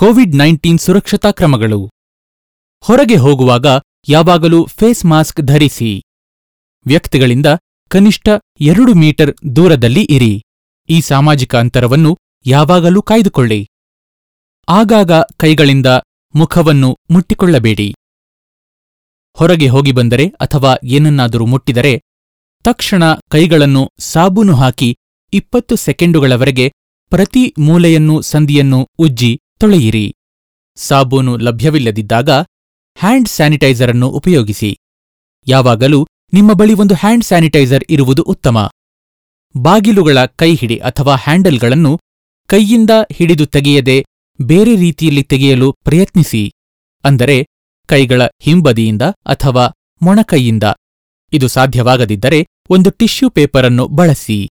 Covid nineteen ಸುರಕ್ಷತಾ ಕ್ರಮಗಳು ಹೊರಗೆ ಹೋಗುವಾಗ ಯಾವಾಗಲೂ ಫೇಸ್ ಮಾಸ್ಕ್ ಧರಿಸಿ ವ್ಯಕ್ತಿಗಳಿಂದ ಕನಿಷ್ಠ ಎರಡು ಮೀಟರ್ ದೂರದಲ್ಲಿ ಇರಿ ಈ ಸಾಮಾಜಿಕ ಅಂತರವನ್ನು ಯಾವಾಗಲೂ ಕಾಯ್ದುಕೊಳ್ಳಿ ಆಗಾಗ ಕೈಗಳಿಂದ ಮುಖವನ್ನು ಮುಟ್ಟಿಕೊಳ್ಳಬೇಡಿ ಹೊರಗೆ ಹೋಗಿ ಬಂದರೆ ಅಥವಾ ಏನನ್ನಾದರೂ ಮುಟ್ಟಿದರೆ ತಕ್ಷಣ ಕೈಗಳನ್ನು ಸಾಬೂನು ಹಾಕಿ ಇಪ್ಪತ್ತು ಸೆಕೆಂಡುಗಳವರೆಗೆ ಪ್ರತಿ ಮೂಲೆಯನ್ನು ಸಂದಿಯನ್ನು ಉಜ್ಜಿ ತೊಳೆಯಿರಿ ಸಾಬೂನು ಲಭ್ಯವಿಲ್ಲದಿದ್ದಾಗ ಹ್ಯಾಂಡ್ ಸ್ಯಾನಿಟೈಸರ್ ಅನ್ನು ಉಪಯೋಗಿಸಿ ಯಾವಾಗಲೂ ನಿಮ್ಮ ಬಳಿ ಒಂದು ಹ್ಯಾಂಡ್ ಸ್ಯಾನಿಟೈಸರ್ ಇರುವುದು ಉತ್ತಮ ಬಾಗಿಲುಗಳ ಕೈಹಿಡಿ ಅಥವಾ ಹ್ಯಾಂಡಲ್ಗಳನ್ನು ಕೈಯಿಂದ ಹಿಡಿದು ತೆಗೆಯದೆ ಬೇರೆ ರೀತಿಯಲ್ಲಿ ತೆಗೆಯಲು ಪ್ರಯತ್ನಿಸಿ ಅಂದರೆ ಕೈಗಳ ಹಿಂಬದಿಯಿಂದ ಅಥವಾ ಮೊಣಕೈಯಿಂದ ಇದು ಸಾಧ್ಯವಾಗದಿದ್ದರೆ ಒಂದು ಟಿಶ್ಯೂ ಪೇಪರ್ ಅನ್ನು ಬಳಸಿ